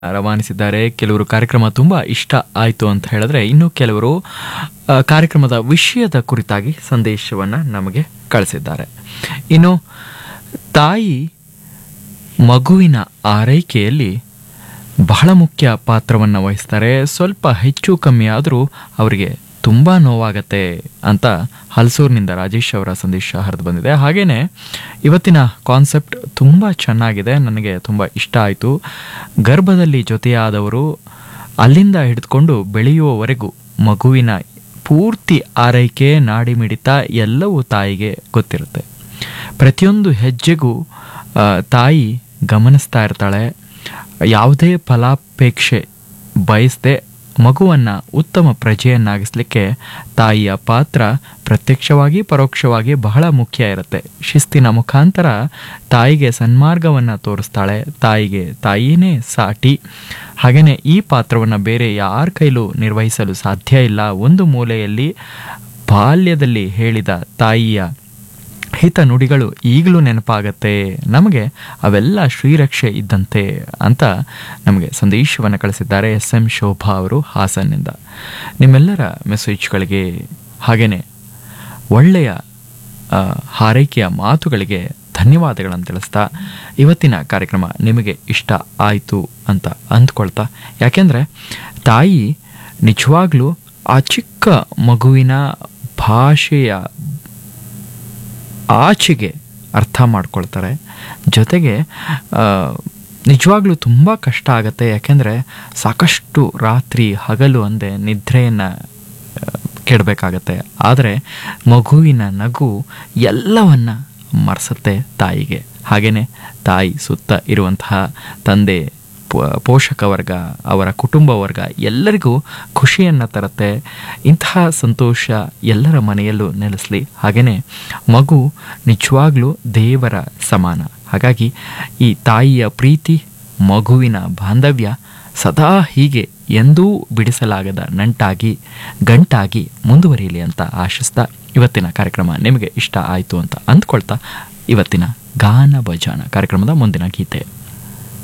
ರವಾನಿಸಿದ್ದಾರೆ ಕೆಲವರು ಕಾರ್ಯಕ್ರಮ ತುಂಬ ಇಷ್ಟ ಆಯಿತು ಅಂತ ಹೇಳಿದ್ರೆ ಇನ್ನು ಕೆಲವರು ಆ, ಕಾರ್ಯಕ್ರಮದ ವಿಷಯದ ಕುರಿತಾಗಿ ಸಂದೇಶವನ್ನು ನಮಗೆ ಕಳಿಸಿದ್ದಾರೆ ಇನ್ನು ತಾಯಿ ಮಗುವಿನ ಆರೈಕೆಯಲ್ಲಿ ಬಹಳ ಮುಖ್ಯ ಪಾತ್ರವನ್ನು ವಹಿಸ್ತಾರೆ ಸ್ವಲ್ಪ ಹೆಚ್ಚು ಕಮ್ಮಿ ಆದರೂ ಅವರಿಗೆ ತುಂಬ ನೋವಾಗತ್ತೆ ಅಂತ ಹಲಸೂರಿನಿಂದ ರಾಜೇಶ್ ಅವರ ಸಂದೇಶ ಹರಿದು ಬಂದಿದೆ ಹಾಗೆಯೇ ಇವತ್ತಿನ ಕಾನ್ಸೆಪ್ಟ್ ತುಂಬ ಚೆನ್ನಾಗಿದೆ ನನಗೆ ತುಂಬ ಇಷ್ಟ ಆಯಿತು ಗರ್ಭದಲ್ಲಿ ಜೊತೆಯಾದವರು ಅಲ್ಲಿಂದ ಹಿಡಿದುಕೊಂಡು ಬೆಳೆಯುವವರೆಗೂ ಮಗುವಿನ ಪೂರ್ತಿ ಆರೈಕೆ ನಾಡಿಮಿಡಿತ ಎಲ್ಲವೂ ತಾಯಿಗೆ ಗೊತ್ತಿರುತ್ತೆ ಪ್ರತಿಯೊಂದು ಹೆಜ್ಜೆಗೂ ಆ, ತಾಯಿ ಗಮನಿಸ್ತಾ ಇರ್ತಾಳೆ ಯಾವುದೇ ಫಲಾಪೇಕ್ಷೆ ಬಯಸದೆ ಮಗುವನ್ನು ಉತ್ತಮ ಪ್ರಜೆಯನ್ನಾಗಿಸ್ಲಿಕ್ಕೆ ತಾಯಿಯ ಪಾತ್ರ ಪ್ರತ್ಯಕ್ಷವಾಗಿ ಪರೋಕ್ಷವಾಗಿ ಬಹಳ ಮುಖ್ಯ ಇರುತ್ತೆ ಶಿಸ್ತಿನ ಮುಖಾಂತರ ತಾಯಿಗೆ ಸನ್ಮಾರ್ಗವನ್ನು ತೋರಿಸ್ತಾಳೆ ತಾಯಿಗೆ ತಾಯಿನೇ ಸಾಟಿ ಹಾಗೆಯೇ ಈ ಪಾತ್ರವನ್ನು ಬೇರೆ ಯಾರ ಕೈಲೂ ನಿರ್ವಹಿಸಲು ಸಾಧ್ಯ ಇಲ್ಲ ಒಂದು ಮೂಲೆಯಲ್ಲಿ ಬಾಲ್ಯದಲ್ಲಿ ಹೇಳಿದ ತಾಯಿಯ ಹಿತ ನುಡಿಗಳು ಈಗಲೂ ನೆನಪಾಗತ್ತೆ ನಮಗೆ ಅವೆಲ್ಲ ಶ್ರೀರಕ್ಷೆ ಇದ್ದಂತೆ ಅಂತ ನಮಗೆ ಸಂದೇಶವನ್ನು ಕಳಿಸಿದ್ದಾರೆ ಎಸ್ ಎಂ ಶೋಭಾ ಅವರು ಹಾಸನ್ನಿಂದ ನಿಮ್ಮೆಲ್ಲರ ಮೆಸೇಜ್ಗಳಿಗೆ ಹಾಗೆಯೇ ಒಳ್ಳೆಯ ಆ, ಹಾರೈಕೆಯ ಮಾತುಗಳಿಗೆ ಧನ್ಯವಾದಗಳನ್ನು ತಿಳಿಸ್ತಾ ಇವತ್ತಿನ ಕಾರ್ಯಕ್ರಮ ನಿಮಗೆ ಇಷ್ಟ ಆಯಿತು ಅಂತ ಅಂದ್ಕೊಳ್ತಾ ಯಾಕೆಂದರೆ ತಾಯಿ ನಿಜವಾಗ್ಲೂ ಆ ಚಿಕ್ಕ ಮಗುವಿನ ಭಾಷೆಯ ಆಚೆಗೆ ಅರ್ಥ ಮಾಡ್ಕೊಳ್ತಾರೆ ಜೊತೆಗೆ ಆ, ನಿಜವಾಗ್ಲೂ ತುಂಬ ಕಷ್ಟ ಆಗುತ್ತೆ ಯಾಕೆಂದರೆ ಸಾಕಷ್ಟು ರಾತ್ರಿ ಹಗಲು ಅಂದೆ ನಿದ್ರೆಯನ್ನು ಕೆಡಬೇಕಾಗತ್ತೆ ಆದರೆ ಮಗುವಿನ ನಗು ಎಲ್ಲವನ್ನ ಮರೆಸುತ್ತೆ ತಾಯಿಗೆ ಹಾಗೆಯೇ ತಾಯಿ ಸುತ್ತ ಇರುವಂತಹ ತಂದೆ ಪೋ- ಪೋಷಕ ವರ್ಗ ಅವರ ಕುಟುಂಬ ವರ್ಗ ಎಲ್ಲರಿಗೂ ಖುಷಿಯನ್ನು ತರುತ್ತೆ ಇಂತಹ ಸಂತೋಷ ಎಲ್ಲರ ಮನೆಯಲ್ಲೂ ನೆಲೆಸಲಿ ಹಾಗೆಯೇ ಮಗು ನಿಜವಾಗ್ಲೂ ದೇವರ ಸಮಾನ ಹಾಗಾಗಿ ಈ ತಾಯಿಯ ಪ್ರೀತಿ ಮಗುವಿನ ಬಾಂಧವ್ಯ ಸದಾ ಹೀಗೆ ಎಂದೂ ಬಿಡಿಸಲಾಗದ ನಂಟಾಗಿ ಗಂಟಾಗಿ ಮುಂದುವರಿಯಲಿ ಅಂತ ಆಶಿಸ್ತಾ ಇವತ್ತಿನ ಕಾರ್ಯಕ್ರಮ ನಿಮಗೆ ಇಷ್ಟ ಆಯಿತು ಅಂತ ಅಂದ್ಕೊಳ್ತಾ ಇವತ್ತಿನ ಗಾನ ಭಜಾನ ಕಾರ್ಯಕ್ರಮದ ಮುಂದಿನ ಗೀತೆ